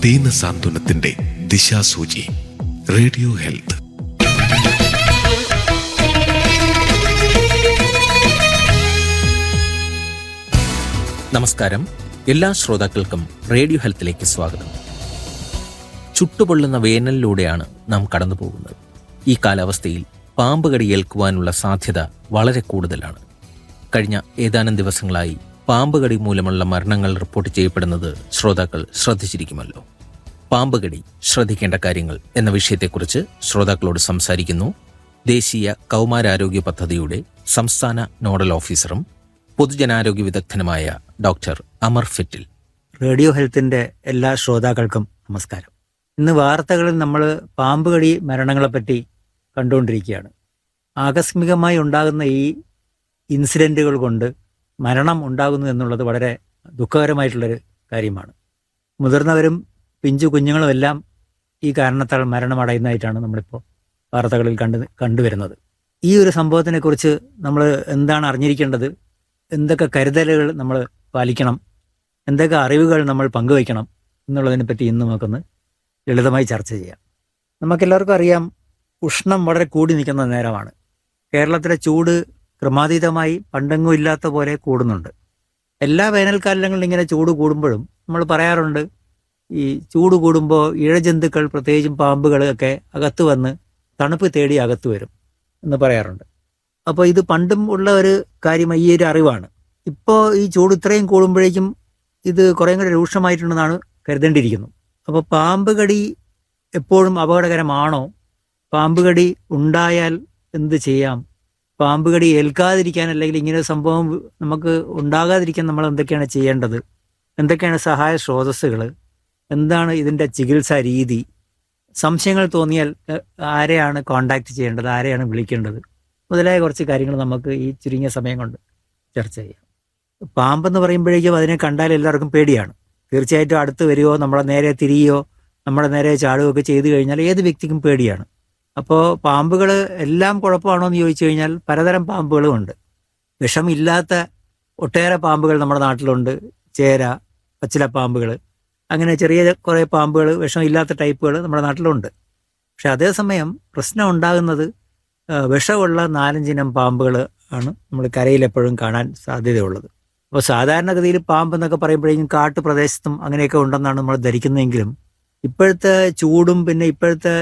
ദീന സാന്ത്വനത്തിന്റെ ദിശാസൂചി radio health നമസ്കാരം എല്ലാ ശ്രോതാക്കൾക്കും റേഡിയോ ഹെൽത്തിലേക്ക് സ്വാഗതം ചുട്ടുപൊള്ളുന്ന വേനലിലൂടെയാണ് നാം കടന്നു പോകുന്നത് ഈ കാലാവസ്ഥയിൽ പാമ്പ് കടി ഏൽക്കുവാനുള്ള സാധ്യത വളരെ കൂടുതലാണ് കഴിഞ്ഞ ഏതാനും ദിവസങ്ങളായി പാമ്പ് കടി മൂലമുള്ള മരണങ്ങൾ റിപ്പോർട്ട് ചെയ്യപ്പെടുന്നത് ശ്രോതാക്കൾ ശ്രദ്ധിച്ചിരിക്കുമല്ലോ പാമ്പ് കടി ശ്രദ്ധിക്കേണ്ട കാര്യങ്ങൾ എന്ന വിഷയത്തെക്കുറിച്ച് ശ്രോതാക്കളോട് സംസാരിക്കുന്നു ദേശീയ കൗമാരാരോഗ്യ പദ്ധതിയുടെ സംസ്ഥാന നോഡൽ ഓഫീസറും പൊതുജനാരോഗ്യ വിദഗ്ധനുമായ ഡോക്ടർ അമർ ഫെറ്റിൽ റേഡിയോ ഹെൽത്തിന്റെ എല്ലാ ശ്രോതാക്കൾക്കും നമസ്കാരം ഇന്ന് വാർത്തകളിൽ നമ്മൾ പാമ്പ് കടി മരണങ്ങളെപ്പറ്റി കണ്ടുകൊണ്ടിരിക്കുകയാണ് ആകസ്മികമായി ഉണ്ടാകുന്ന ഈ ഇൻസിഡൻറ്റുകൾ കൊണ്ട് മരണം ഉണ്ടാകുന്നു എന്നുള്ളത് വളരെ ദുഃഖകരമായിട്ടുള്ളൊരു കാര്യമാണ് മുതിർന്നവരും പിഞ്ചു കുഞ്ഞുങ്ങളും എല്ലാം ഈ കാരണത്താൽ മരണമടയുന്നതായിട്ടാണ് നമ്മളിപ്പോൾ വാർത്തകളിൽ കണ്ടു കണ്ടുവരുന്നത് ഈ ഒരു സംഭവത്തിനെക്കുറിച്ച് നമ്മൾ എന്താണ് അറിഞ്ഞിരിക്കേണ്ടത് എന്തൊക്കെ കരുതലുകൾ നമ്മൾ പാലിക്കണം എന്തൊക്കെ അറിവുകൾ നമ്മൾ പങ്കുവയ്ക്കണം എന്നുള്ളതിനെ പറ്റി ഇന്ന് നമുക്കൊന്ന് ലളിതമായി ചർച്ച ചെയ്യാം നമുക്കെല്ലാവർക്കും അറിയാം ഉഷ്ണം വളരെ കൂടി നിൽക്കുന്ന നേരമാണ് കേരളത്തിലെ ചൂട് ക്രമാതീതമായി പണ്ടെങ്ങും ഇല്ലാത്ത പോലെ കൂടുന്നുണ്ട് എല്ലാ വേനൽക്കാലങ്ങളിലും ഇങ്ങനെ ചൂട് കൂടുമ്പോഴും നമ്മൾ പറയാറുണ്ട് ഈ ചൂട് കൂടുമ്പോൾ ഇഴജന്തുക്കൾ പ്രത്യേകിച്ചും പാമ്പുകൾ ഒക്കെ അകത്ത് വന്ന് തണുപ്പ് തേടി അകത്ത് വരും എന്ന് പറയാറുണ്ട് അപ്പോൾ ഇത് പണ്ടും ഉള്ള ഒരു കാര്യമായി ഈ ഒരു അറിവാണ് ഇപ്പോൾ ഈ ചൂട് ഇത്രയും കൂടുമ്പോഴേക്കും ഇത് കുറേ കൂടെ രൂക്ഷമായിട്ടുണ്ടെന്നാണ് കരുതേണ്ടിയിരിക്കുന്നു അപ്പോൾ പാമ്പ് കടി എപ്പോഴും അപകടകരമാണോ പാമ്പ് കടി ഉണ്ടായാൽ എന്ത് ചെയ്യാം പാമ്പ് കടി ഏൽക്കാതിരിക്കാൻ അല്ലെങ്കിൽ ഇങ്ങനെ ഒരു സംഭവം നമുക്ക് ഉണ്ടാകാതിരിക്കാൻ നമ്മൾ എന്തൊക്കെയാണ് ചെയ്യേണ്ടത് എന്തൊക്കെയാണ് സഹായ സ്രോതസ്സുകൾ എന്താണ് ഇതിൻ്റെ ചികിത്സാ രീതി സംശയങ്ങൾ തോന്നിയാൽ എ, ആരെയാണ് കോണ്ടാക്ട് ചെയ്യേണ്ടത് ആരെയാണ് വിളിക്കേണ്ടത് മുതലായ കുറച്ച് കാര്യങ്ങൾ നമുക്ക് ഈ ചുരുങ്ങിയ സമയം കൊണ്ട് ചർച്ച ചെയ്യാം പാമ്പെന്ന് പറയുമ്പോഴേക്കും അതിനെ കണ്ടാൽ എല്ലാവർക്കും പേടിയാണ് തീർച്ചയായിട്ടും അടുത്ത് വരുമോ നമ്മളെ നേരെ തിരിയോ നമ്മുടെ നേരെ ചാടുകയോ ഒക്കെ ചെയ്തു കഴിഞ്ഞാൽ ഏത് വ്യക്തിക്കും പേടിയാണ് അപ്പോൾ പാമ്പുകൾ എല്ലാം കുഴപ്പമാണോ എന്ന് ചോദിച്ചു കഴിഞ്ഞാൽ പലതരം പാമ്പുകളും ഉണ്ട് വിഷമില്ലാത്ത ഒട്ടേറെ പാമ്പുകൾ നമ്മുടെ നാട്ടിലുണ്ട് ചേര പച്ചിലപ്പാമ്പുകൾ അങ്ങനെ ചെറിയ കുറേ പാമ്പുകൾ വിഷമില്ലാത്ത ടൈപ്പുകൾ നമ്മുടെ നാട്ടിലുണ്ട് പക്ഷെ അതേസമയം പ്രശ്നം ഉണ്ടാകുന്നത് ആ, വിഷമുള്ള നാലഞ്ചിനം പാമ്പുകൾ ആണ് നമ്മൾ കരയിൽ എപ്പോഴും കാണാൻ സാധ്യതയുള്ളത് അപ്പോൾ സാധാരണഗതിയിൽ പാമ്പ് എന്നൊക്കെ പറയുമ്പോഴേക്കും കാട്ടുപ്രദേശത്തും അങ്ങനെയൊക്കെ ഉണ്ടെന്നാണ് നമ്മൾ ധരിക്കുന്നതെങ്കിലും ഇപ്പോഴത്തെ ചൂടും പിന്നെ ഇപ്പോഴത്തെ